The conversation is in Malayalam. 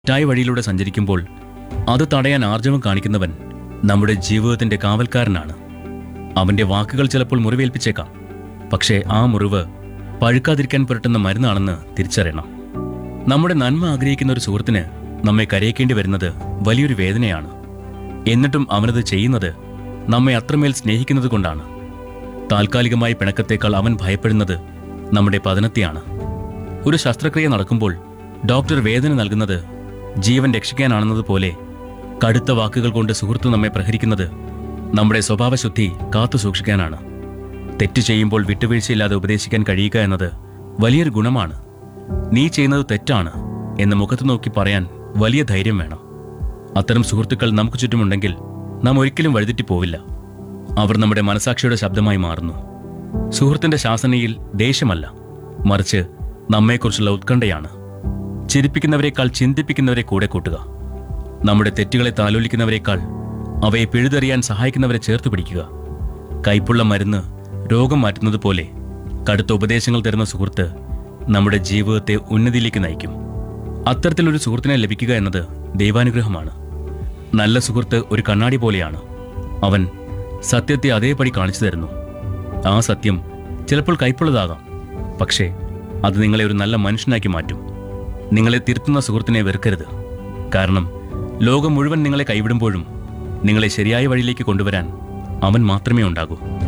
തെറ്റായ വഴിയിലൂടെ സഞ്ചരിക്കുമ്പോൾ അത് തടയാൻ ആർജവം കാണിക്കുന്നവൻ നമ്മുടെ ജീവിതത്തിന്റെ കാവൽക്കാരനാണ് അവന്റെ വാക്കുകൾ ചിലപ്പോൾ മുറിവേൽപ്പിച്ചേക്കാം പക്ഷേ ആ മുറിവ് പഴുക്കാതിരിക്കാൻ പുരട്ടുന്ന മരുന്നാണെന്ന് തിരിച്ചറിയണം നമ്മുടെ നന്മ ആഗ്രഹിക്കുന്ന ഒരു സുഹൃത്തിന് നമ്മെ കരയിക്കേണ്ടി വരുന്നത് വലിയൊരു വേദനയാണ് എന്നിട്ടും അവനത് ചെയ്യുന്നത് നമ്മെ അത്രമേൽ സ്നേഹിക്കുന്നത് കൊണ്ടാണ് താൽക്കാലികമായ പിണക്കത്തേക്കാൾ അവൻ ഭയപ്പെടുന്നത് നമ്മുടെ പതനത്തെയാണ് ഒരു ശസ്ത്രക്രിയ നടക്കുമ്പോൾ ഡോക്ടർ വേദന നൽകുന്നത് ജീവൻ രക്ഷിക്കാനാണെന്നതുപോലെ കടുത്ത വാക്കുകൾ കൊണ്ട് സുഹൃത്ത് നമ്മെ പ്രഹരിക്കുന്നത് നമ്മുടെ സ്വഭാവശുദ്ധി കാത്തു സൂക്ഷിക്കാനാണ് തെറ്റ് ചെയ്യുമ്പോൾ വിട്ടുവീഴ്ചയില്ലാതെ ഉപദേശിക്കാൻ കഴിയുക എന്നത് വലിയൊരു ഗുണമാണ് നീ ചെയ്യുന്നത് തെറ്റാണ് എന്ന് മുഖത്ത് നോക്കി പറയാൻ വലിയ ധൈര്യം വേണം അത്തരം സുഹൃത്തുക്കൾ നമുക്ക് ചുറ്റുമുണ്ടെങ്കിൽ നാം ഒരിക്കലും വഴിതെറ്റി പോവില്ല അവർ നമ്മുടെ മനസാക്ഷിയുടെ ശബ്ദമായി മാറുന്നു സുഹൃത്തിന്റെ ശാസനയിൽ ദേഷ്യമല്ല മറിച്ച് നമ്മെക്കുറിച്ചുള്ള ഉത്കണ്ഠയാണ് ചിരിപ്പിക്കുന്നവരെക്കാൾ ചിന്തിപ്പിക്കുന്നവരെ കൂടെ കൂട്ടുക നമ്മുടെ തെറ്റുകളെ താലോലിക്കുന്നവരെക്കാൾ അവയെ പിഴുതെറിയാൻ സഹായിക്കുന്നവരെ ചേർത്ത് പിടിക്കുക കൈപ്പുള്ള മരുന്ന് രോഗം മാറ്റുന്നത് പോലെ കടുത്ത ഉപദേശങ്ങൾ തരുന്ന സുഹൃത്ത് നമ്മുടെ ജീവിതത്തെ ഉന്നതിയിലേക്ക് നയിക്കും അത്തരത്തിലൊരു സുഹൃത്തിനെ ലഭിക്കുക എന്നത് ദൈവാനുഗ്രഹമാണ് നല്ല സുഹൃത്ത് ഒരു കണ്ണാടി പോലെയാണ് അവൻ സത്യത്തെ അതേപടി കാണിച്ചു തരുന്നു ആ സത്യം ചിലപ്പോൾ കൈപ്പുള്ളതാകാം പക്ഷേ അത് നിങ്ങളെ ഒരു നല്ല മനുഷ്യനാക്കി മാറ്റും നിങ്ങളെ തിരുത്തുന്ന സുഹൃത്തിനെ വെറുക്കരുത് കാരണം ലോകം മുഴുവൻ നിങ്ങളെ കൈവിടുമ്പോഴും നിങ്ങളെ ശരിയായ വഴിയിലേക്ക് കൊണ്ടുവരാൻ അവൻ മാത്രമേ ഉണ്ടാകൂ